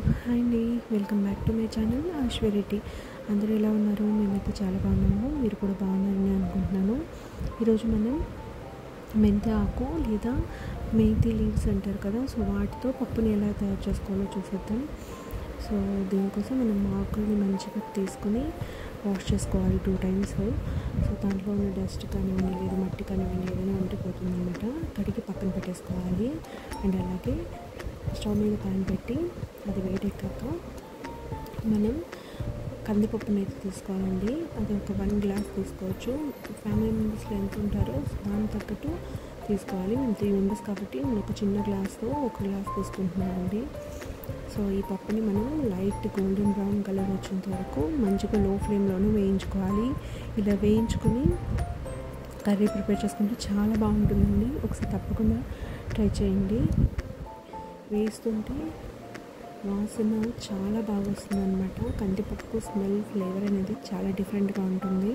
hi అండి welcome back to my channel ఐశ్వర్యటి అందరూ ఎలా ఉన్నారు మేమైతే చాలా బాగున్నాము మీరు కూడా బాగున్నారని అనుకుంటున్నాను ఈరోజు మనం మెంతి ఆకు లేదా మెంతి లీవ్స్ అంటారు కదా సో వాటితో పప్పుని ఎలా తయారు చేసుకోవాలో చూసేద్దాం సో దీనికోసం మనం ఆకుల్ని మంచిగా తీసుకొని వాష్ చేసుకోవాలి టూ టైమ్స్ సో దాంట్లో ఉన్న డస్ట్ కానివ్వండి లేదా మట్టి కానివ్వండి ఏదైనా ఉంటే పోతుంది అనమాట కడిగి పక్కన పెట్టేసుకోవాలి అండ్ అలాగే స్టవ్ మీద ప్యాన్ పెట్టి అది వేడెక్కాక మనం కందిపప్పుని అయితే తీసుకోవాలండి అది ఒక వన్ గ్లాస్ తీసుకోవచ్చు ఫ్యామిలీ మెంబర్స్లో ఎంత ఉంటారో దాని తగ్గట్టు తీసుకోవాలి మేము త్రీ మెంబర్స్ కాబట్టి నేను ఒక చిన్న గ్లాస్తో ఒక గ్లాస్ తీసుకుంటున్నానండి సో ఈ పప్పుని మనం లైట్ గోల్డెన్ బ్రౌన్ కలర్ వచ్చేంత వరకు మంచిగా లో ఫ్లేమ్లోనే వేయించుకోవాలి ఇలా వేయించుకొని కర్రీ ప్రిపేర్ చేసుకుంటే చాలా బాగుంటుందండి ఒకసారి తప్పకుండా ట్రై చేయండి వేస్తుంటే వాసన చాలా బాగా వస్తుంది అనమాట కందిపప్పు స్మెల్ ఫ్లేవర్ అనేది చాలా డిఫరెంట్గా ఉంటుంది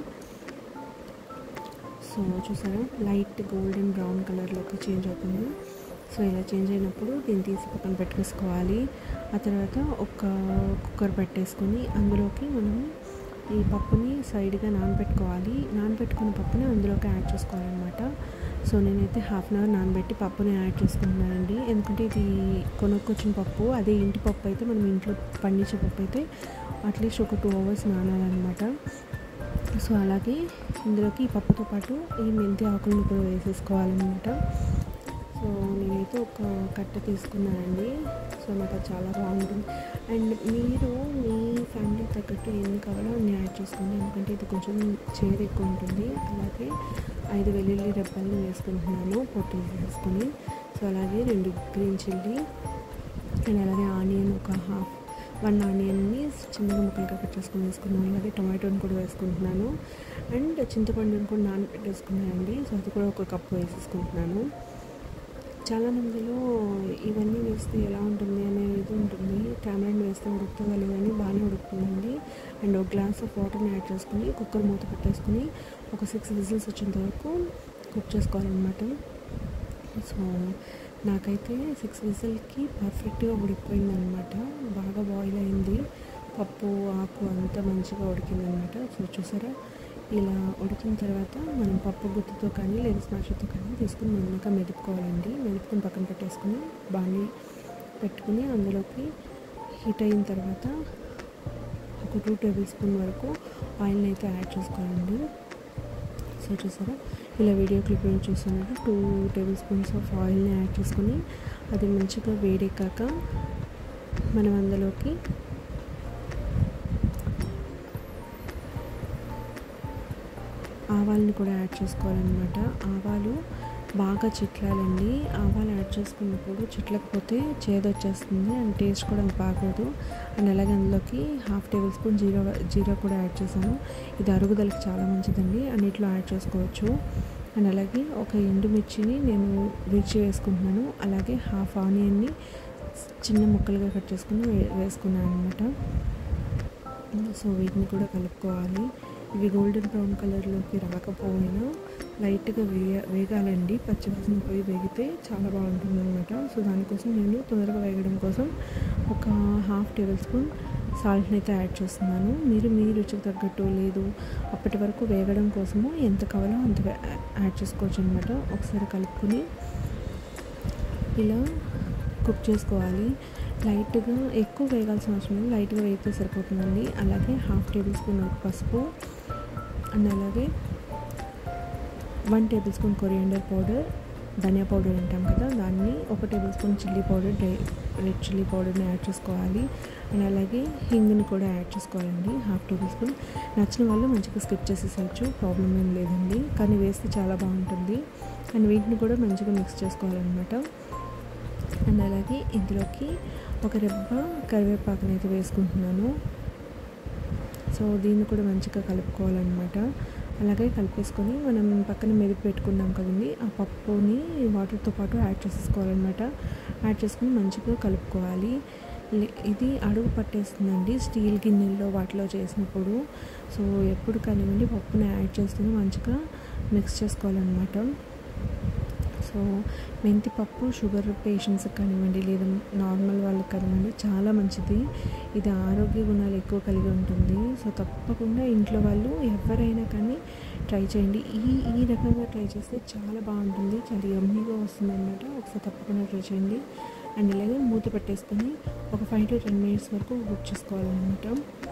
సో చూసారా లైట్ గోల్డెన్ బ్రౌన్ కలర్లోకి చేంజ్ అవుతుంది సో ఇలా చేంజ్ అయినప్పుడు దీన్ని తీసి పక్కన పెట్టేసుకోవాలి ఆ తర్వాత ఒక కుక్కర్ పెట్టేసుకొని అందులోకి మనం ఈ పప్పుని సైడ్గా నానబెట్టుకోవాలి నానబెట్టుకున్న పప్పుని అందులోకి యాడ్ చేసుకోవాలన్నమాట సో నేనైతే హాఫ్ అన్ అవర్ నానబెట్టి పప్పుని యాడ్ చేసుకుంటున్నానండి ఎందుకంటే ఇది కొనుక్కొచ్చిన పప్పు అదే ఇంటి పప్పు అయితే మనం ఇంట్లో పండించే పప్పు అయితే అట్లీస్ట్ ఒక టూ అవర్స్ నానాలన్నమాట సో అలాగే ఇందులోకి ఈ పప్పుతో పాటు ఈ మెంతి ఆకులను కూడా వేసేసుకోవాలన్నమాట సో నేనైతే ఒక కట్ట తీసుకున్నానండి సో నాకు అది చాలా బాగుంటుంది అండ్ మీరు మీ ఫ్యామిలీ తగ్గట్టు ఎన్ని కావాలో అన్ని యాడ్ చేసుకోండి ఎందుకంటే ఇది కొంచెం చేదు ఎక్కువ ఉంటుంది అలాగే ఐదు వెల్లుల్లి రెబ్బల్ని వేసుకుంటున్నాను పొట్టు వేసుకొని సో అలాగే రెండు గ్రీన్ చిల్లీ అండ్ అలాగే ఆనియన్ ఒక హాఫ్ వన్ ఆనియన్ని చిన్నగా ముక్కలుగా కట్ చేసుకొని వేసుకున్నాను అలాగే టొమాటోని కూడా వేసుకుంటున్నాను అండ్ చింతపండుని కూడా నానబెట్టేసుకున్నానండి సో అది కూడా ఒక కప్పు వేసేసుకుంటున్నాను చాలా మందిలో ఇవన్నీ వేస్తే ఎలా ఉంటుంది అనే ఇది ఉంటుంది టామరెంట్ వేస్తే ఉడుకుతుందా లేదని బాగానే ఉడుకుతుందండి అండ్ ఒక గ్లాస్ ఆఫ్ వాటర్ని యాడ్ చేసుకుని కుక్కర్ మూత పెట్టేసుకుని ఒక సిక్స్ విజిల్స్ వచ్చేంత వరకు కుక్ చేసుకోవాలన్నమాట సో నాకైతే సిక్స్ విజిల్కి పర్ఫెక్ట్గా ఉడికిపోయిందనమాట బాగా బాయిల్ అయింది పప్పు ఆకు అంతా మంచిగా ఉడికిందనమాట సో చూసారా ఇలా ఉడికిన తర్వాత మనం పప్పు గుత్తుతో కానీ లేదా స్మాషర్తో కానీ తీసుకుని మెల్లగా మెదుపుకోవాలండి మెదుపుకొని పక్కన పెట్టేసుకుని బాగా పెట్టుకుని అందులోకి హీట్ అయిన తర్వాత ఒక టూ టేబుల్ స్పూన్ వరకు ఆయిల్ని అయితే యాడ్ చేసుకోవాలండి సో చూసారా ఇలా వీడియో క్లిప్ చూస్తున్నట్టు టూ టేబుల్ స్పూన్స్ ఆఫ్ ఆయిల్ని యాడ్ చేసుకొని అది మంచిగా వేడెక్కాక మనం అందులోకి ఆవాలని కూడా యాడ్ చేసుకోవాలన్నమాట ఆవాలు బాగా చిట్లాలండి ఆవాలు యాడ్ చేసుకున్నప్పుడు చిట్లకపోతే చేదు వచ్చేస్తుంది అండ్ టేస్ట్ కూడా బాగోదు అండ్ అలాగే అందులోకి హాఫ్ టేబుల్ స్పూన్ జీరా జీరా కూడా యాడ్ చేశాను ఇది అరుగుదలకి చాలా మంచిదండి అన్నిట్లో యాడ్ చేసుకోవచ్చు అండ్ అలాగే ఒక ఎండుమిర్చిని నేను మిర్చి వేసుకుంటున్నాను అలాగే హాఫ్ ఆనియన్ని చిన్న ముక్కలుగా కట్ చేసుకుని వే వేసుకున్నాను అనమాట సో వీటిని కూడా కలుపుకోవాలి ఇవి గోల్డెన్ బ్రౌన్ కలర్లోకి రాకపోయినా లైట్గా వేయ వేగాలండి పచ్చివాసన పోయి వేగితే చాలా బాగుంటుంది అనమాట సో దానికోసం నేను తొందరగా వేగడం కోసం ఒక హాఫ్ టేబుల్ స్పూన్ సాల్ట్ని అయితే యాడ్ చేస్తున్నాను మీరు మీ రుచికి తగ్గట్టు లేదు అప్పటి వరకు వేగడం కోసము ఎంత కావాలో అంత యాడ్ చేసుకోవచ్చు అనమాట ఒకసారి కలుపుకొని ఇలా కుక్ చేసుకోవాలి లైట్గా ఎక్కువ వేగాల్సిన అవసరం లేదు లైట్గా వేగితే సరిపోతుందండి అలాగే హాఫ్ టేబుల్ స్పూన్ పసుపు అండ్ అలాగే one tablespoon coriander powder ధనియా పౌడర్ అంటాం కదా దాన్ని ఒక tablespoon chilli powder dry red chilli పౌడర్ని యాడ్ చేసుకోవాలి అండ్ అలాగే హింగ్ని కూడా యాడ్ చేసుకోవాలండి హాఫ్ టేబుల్ స్పూన్ నచ్చిన వాళ్ళు మంచిగా స్కిప్ చేసేసచ్చు ప్రాబ్లం ఏం లేదండి కానీ వేస్తే చాలా బాగుంటుంది అండ్ వీటిని కూడా మంచిగా మిక్స్ చేసుకోవాలన్నమాట అండ్ అలాగే ఇందులోకి ఒక రెబ్బ కరివేపాకుని అయితే వేసుకుంటున్నాను సో దీన్ని కూడా మంచిగా కలుపుకోవాలన్నమాట అలాగే కలిపేసుకొని మనం పక్కన మెదిపి పెట్టుకున్నాం కదండి ఆ పప్పుని వాటర్తో పాటు యాడ్ చేసేసుకోవాలన్నమాట యాడ్ చేసుకొని మంచిగా కలుపుకోవాలి ఇది అడుగు పట్టేస్తుందండి స్టీల్ గిన్నెల్లో వాటిలో చేసినప్పుడు సో ఎప్పుడు కానివ్వండి పప్పుని యాడ్ చేస్తూనే మంచిగా మిక్స్ చేసుకోవాలన్నమాట సో సో మెంతి పప్పు షుగర్ పేషెంట్స్కి కానివ్వండి లేదా నార్మల్ వాళ్ళకి కానివ్వండి చాలా మంచిది ఇది ఆరోగ్య గుణాలు ఎక్కువ కలిగి ఉంటుంది సో తప్పకుండా ఇంట్లో వాళ్ళు ఎవరైనా కానీ ట్రై చేయండి ఈ ఈ రకంగా ట్రై చేస్తే చాలా బాగుంటుంది చాలా ఎమ్మీగా వస్తుంది అనమాట ఒకసారి తప్పకుండా ట్రై చేయండి అండ్ ఇలాగే మూత పెట్టేసుకొని ఒక ఫైవ్ టు టెన్ మినిట్స్ వరకు కుక్ చేసుకోవాలన్నమాట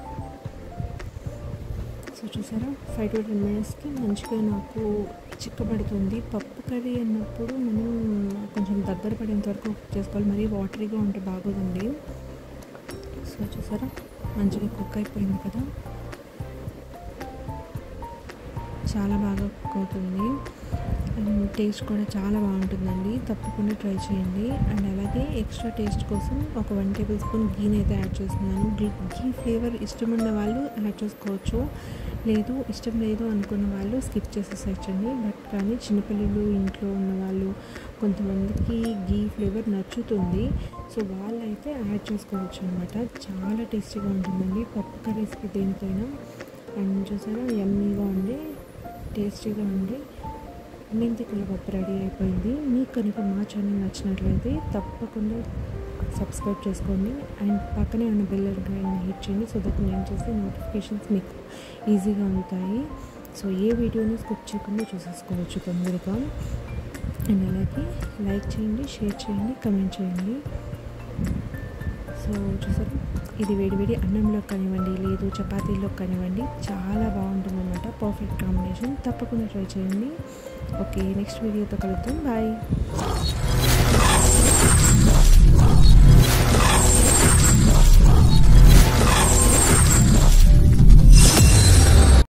సో చూసారా ఫైవ్ టు టెన్ మినిట్స్కి మంచిగా నాకు చిక్కబడుతుంది పప్పు కర్రీ అన్నప్పుడు మనం కొంచెం దగ్గర పడేంత వరకు కుక్ చేసుకోవాలి మరీ వాటరీగా ఉంటే బాగోదండి సో చూసారా మంచిగా కుక్ అయిపోయింది కదా చాలా బాగా కుక్ అవుతుంది అండ్ టేస్ట్ కూడా చాలా బాగుంటుందండి తప్పకుండా ట్రై చేయండి అండ్ అలాగే ఎక్స్ట్రా టేస్ట్ కోసం ఒక వన్ టేబుల్ స్పూన్ గీని అయితే యాడ్ చేస్తున్నాను గీ గీ ఫ్లేవర్ ఇష్టం ఉన్న వాళ్ళు యాడ్ చేసుకోవచ్చు లేదు ఇష్టం లేదు అనుకున్న వాళ్ళు స్కిప్ చేసేసచ్చండి బట్ కానీ చిన్నపిల్లలు ఇంట్లో ఉన్న వాళ్ళు కొంతమందికి గీ ఫ్లేవర్ నచ్చుతుంది సో వాళ్ళైతే యాడ్ చేసుకోవచ్చు అనమాట చాలా టేస్టీగా ఉంటుందండి పప్పు కర్రీస్కి దేనికైనా అండ్ చూసారా యమ్మీగా ఉండి టేస్టీగా ఉండి మెంతి పప్పు రెడీ అయిపోయింది మీకు కనుక మా ఛానల్ నచ్చినట్లయితే తప్పకుండా సబ్స్క్రైబ్ చేసుకోండి అండ్ పక్కనే ఉన్న బెల్ ఐకాన్ హిట్ చేయండి సో దట్ నేను చేసే నోటిఫికేషన్స్ మీకు ఈజీగా ఉంటాయి సో ఏ వీడియోని స్కిప్ చేయకుండా చూసేసుకోవచ్చు తొందరగా అండ్ అలాగే లైక్ చేయండి షేర్ చేయండి కమెంట్ చేయండి సో చూసారు ఇది వేడి వేడి అన్నంలో కానివ్వండి లేదు చపాతీలో కానివ్వండి చాలా బాగుంటుంది అనమాట పర్ఫెక్ట్ కాంబినేషన్ తప్పకుండా ట్రై చేయండి ఓకే నెక్స్ట్ వీడియోతో కలుద్దాం బాయ్